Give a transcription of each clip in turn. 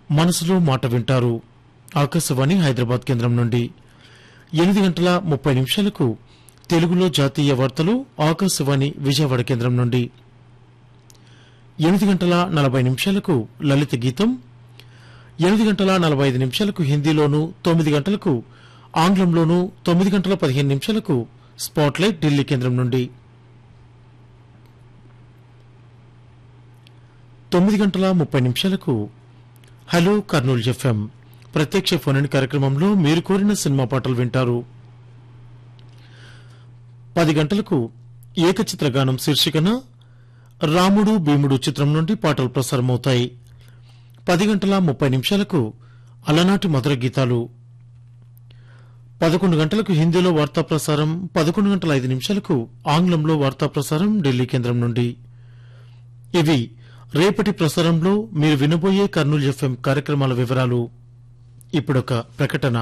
మనసులో మాట వింటారు ఆకాశవాణి హైదరాబాద్ కేంద్రం నుండి ఎనిమిది గంటల ముప్పై నిమిషాలకు తెలుగులో జాతీయ వార్తలు ఆకాశవాణి విజయవాడ కేంద్రం నుండి ఎనిమిది గంటల నలభై నిమిషాలకు లలిత గీతం ఎనిమిది గంటల నలభై ఐదు నిమిషాలకు హిందీలోను తొమ్మిది గంటలకు ఆంగ్లంలోను తొమ్మిది గంటల పదిహేను నిమిషాలకు స్పాట్లైట్ ఢిల్లీ కేంద్రం నుండి తొమ్మిది గంటల ముప్పై నిమిషాలకు హలో కర్నూలు ఎఫ్ఎం ప్రత్యక్ష ఫోన్ ఇన్ కార్యక్రమంలో మీరు కోరిన సినిమా పాటలు వింటారు పది గంటలకు ఏకచిత్ర గానం శీర్షికన రాముడు భీముడు చిత్రం నుండి పాటలు ప్రసారమవుతాయి పది గంటల ముప్పై నిమిషాలకు అలనాటి మధుర గీతాలు పదకొండు గంటలకు హిందీలో వార్తా ప్రసారం పదకొండు గంటల ఐదు నిమిషాలకు ఆంగ్లంలో వార్తా ప్రసారం ఢిల్లీ కేంద్రం నుండి ఇవి రేపటి ప్రసారంలో మీరు వినబోయే కర్నూలు ఎఫ్ఎం కార్యక్రమాల వివరాలు ఇప్పుడొక ప్రకటన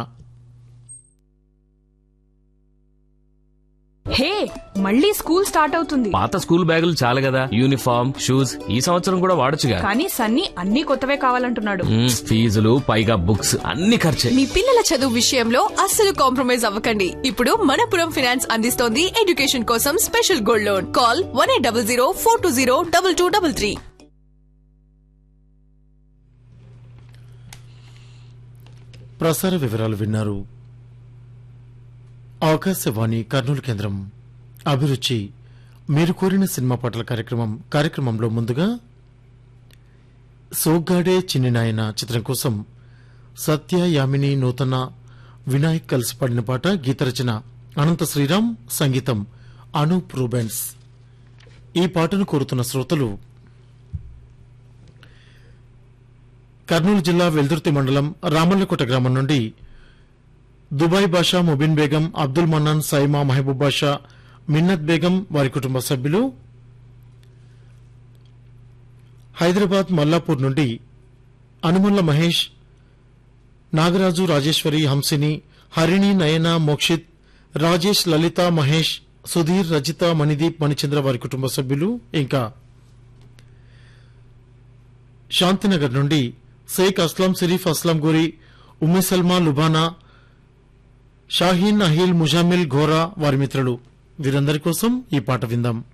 హే మళ్ళీ స్కూల్ స్టార్ట్ అవుతుంది పాత స్కూల్ బ్యాగులు చాలు కదా యూనిఫామ్ షూస్ ఈ సంవత్సరం కూడా వాడొచ్చుగా కానీ సన్నీ అన్ని కొత్తవే కావాలంటున్నాడు మ్మ్, ఫీజులు పైగా బుక్స్ అన్ని ఖర్చే మీ పిల్లల చదువు విషయంలో అస్సలు కాంప్రమైజ్ అవ్వకండి ఇప్పుడు మనపురం ఫైనాన్స్ అందిస్తోంది ఎడ్యుకేషన్ కోసం special gold loan call one eight double zero four two zero double two double three ప్రసార వివరాలు విన్నారు ఆకాశవాణి కర్నూలు కేంద్రం అభిరుచి మీరు కోరిన సినిమా పాటల కార్యక్రమం కార్యక్రమంలో ముందుగా సోగ్గాడే చిన్ని నాయన చిత్రం కోసం సత్య యామిని నూతన వినాయక్ కలిసి పాడిన పాట గీతరచన అనంత శ్రీరామ్ సంగీతం అనూప్ రూబెన్స్ ఈ పాటను కోరుతున్న శ్రోతలు కర్నూలు జిల్లా వెల్దుర్తి మండలం రామల్లకోట గ్రామం నుండి దుబాయ్ బాషా ముబిన్ బేగం అబ్దుల్ మన్నాన్ సైమా మహబూబ్ బాషా మిన్నత్ బేగం వారి కుటుంబ సభ్యులు హైదరాబాద్ మల్లాపూర్ నుండి అనుమల్ల మహేష్ నాగరాజు రాజేశ్వరి హంసిని హరిణి నయన మోక్షిత్ రాజేష్ లలిత మహేష్ సుధీర్ రజిత మణిదీప్ మణిచంద్ర వారి కుటుంబ సభ్యులు ఇంకా శాంతినగర్ నుండి షేక్ అస్లాం షరీఫ్ అస్లాం గోరి ఉమ్మె సల్మా లుబానా షాహీన్ అహీల్ ముజామిల్ ఘోరా వారి మిత్రులు వీరందరి కోసం ఈ పాట విందాం